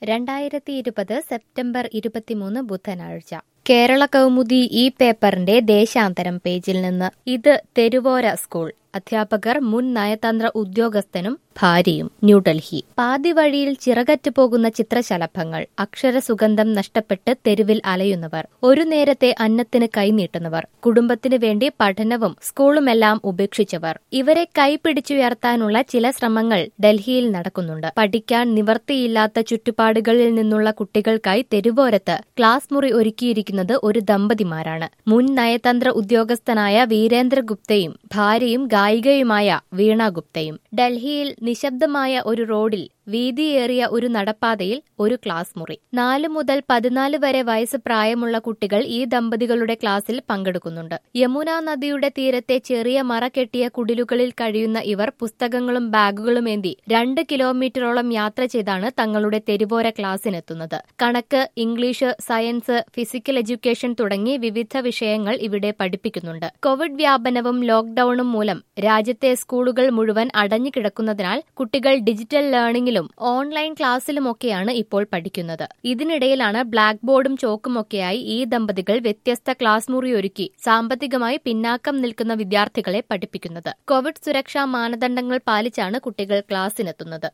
രണ്ടായിരത്തി ഇരുപത് സെപ്റ്റംബർ ഇരുപത്തിമൂന്ന് ബുധനാഴ്ച കേരള കൗമുദി ഈ പേപ്പറിന്റെ ദേശാന്തരം പേജിൽ നിന്ന് ഇത് തെരുവോര സ്കൂൾ അധ്യാപകർ മുൻ നയതന്ത്ര ഉദ്യോഗസ്ഥനും ഭാര്യയും ന്യൂഡൽഹി പാതി വഴിയിൽ ചിറകറ്റ് പോകുന്ന ചിത്രശലഭങ്ങൾ അക്ഷരസുഗന്ധം നഷ്ടപ്പെട്ട് തെരുവിൽ അലയുന്നവർ ഒരു നേരത്തെ അന്നത്തിന് കൈനീട്ടുന്നവർ കുടുംബത്തിനു വേണ്ടി പഠനവും സ്കൂളുമെല്ലാം ഉപേക്ഷിച്ചവർ ഇവരെ കൈപിടിച്ചുയർത്താനുള്ള ചില ശ്രമങ്ങൾ ഡൽഹിയിൽ നടക്കുന്നുണ്ട് പഠിക്കാൻ നിവർത്തിയില്ലാത്ത ചുറ്റുപാടുകളിൽ നിന്നുള്ള കുട്ടികൾക്കായി തെരുവോരത്ത് ക്ലാസ് മുറി ഒരുക്കിയിരിക്കുന്നത് ഒരു ദമ്പതിമാരാണ് മുൻ നയതന്ത്ര ഉദ്യോഗസ്ഥനായ വീരേന്ദ്ര ഗുപ്തയും ഭാര്യയും ഗായികയുമായ വീണ ഗുപ്തയും ഡൽഹിയിൽ നിശബ്ദമായ ഒരു റോഡിൽ വീതിയേറിയ ഒരു നടപ്പാതയിൽ ഒരു ക്ലാസ് മുറി നാല് മുതൽ പതിനാല് വരെ വയസ്സ് പ്രായമുള്ള കുട്ടികൾ ഈ ദമ്പതികളുടെ ക്ലാസ്സിൽ പങ്കെടുക്കുന്നുണ്ട് യമുന നദിയുടെ തീരത്തെ ചെറിയ മറ കെട്ടിയ കുടിലുകളിൽ കഴിയുന്ന ഇവർ പുസ്തകങ്ങളും ബാഗുകളും ഏന്തി രണ്ട് കിലോമീറ്ററോളം യാത്ര ചെയ്താണ് തങ്ങളുടെ തെരുവോര ക്ലാസ്സിനെത്തുന്നത് കണക്ക് ഇംഗ്ലീഷ് സയൻസ് ഫിസിക്കൽ എഡ്യൂക്കേഷൻ തുടങ്ങി വിവിധ വിഷയങ്ങൾ ഇവിടെ പഠിപ്പിക്കുന്നുണ്ട് കോവിഡ് വ്യാപനവും ലോക്ഡൌണും മൂലം രാജ്യത്തെ സ്കൂളുകൾ മുഴുവൻ അടഞ്ഞുകിടക്കുന്നതിനാൽ കുട്ടികൾ ഡിജിറ്റൽ ലേണിംഗിലും ഓൺലൈൻ ക്ലാസ്സിലുമൊക്കെയാണ് ഇപ്പോൾ പഠിക്കുന്നത് ഇതിനിടയിലാണ് ബ്ലാക്ക് ബോർഡും ചോക്കുമൊക്കെയായി ഈ ദമ്പതികൾ വ്യത്യസ്ത ക്ലാസ് മുറി ഒരുക്കി സാമ്പത്തികമായി പിന്നാക്കം നിൽക്കുന്ന വിദ്യാർത്ഥികളെ പഠിപ്പിക്കുന്നത് കോവിഡ് സുരക്ഷാ മാനദണ്ഡങ്ങൾ പാലിച്ചാണ് കുട്ടികൾ ക്ലാസ്സിനെത്തുന്നത്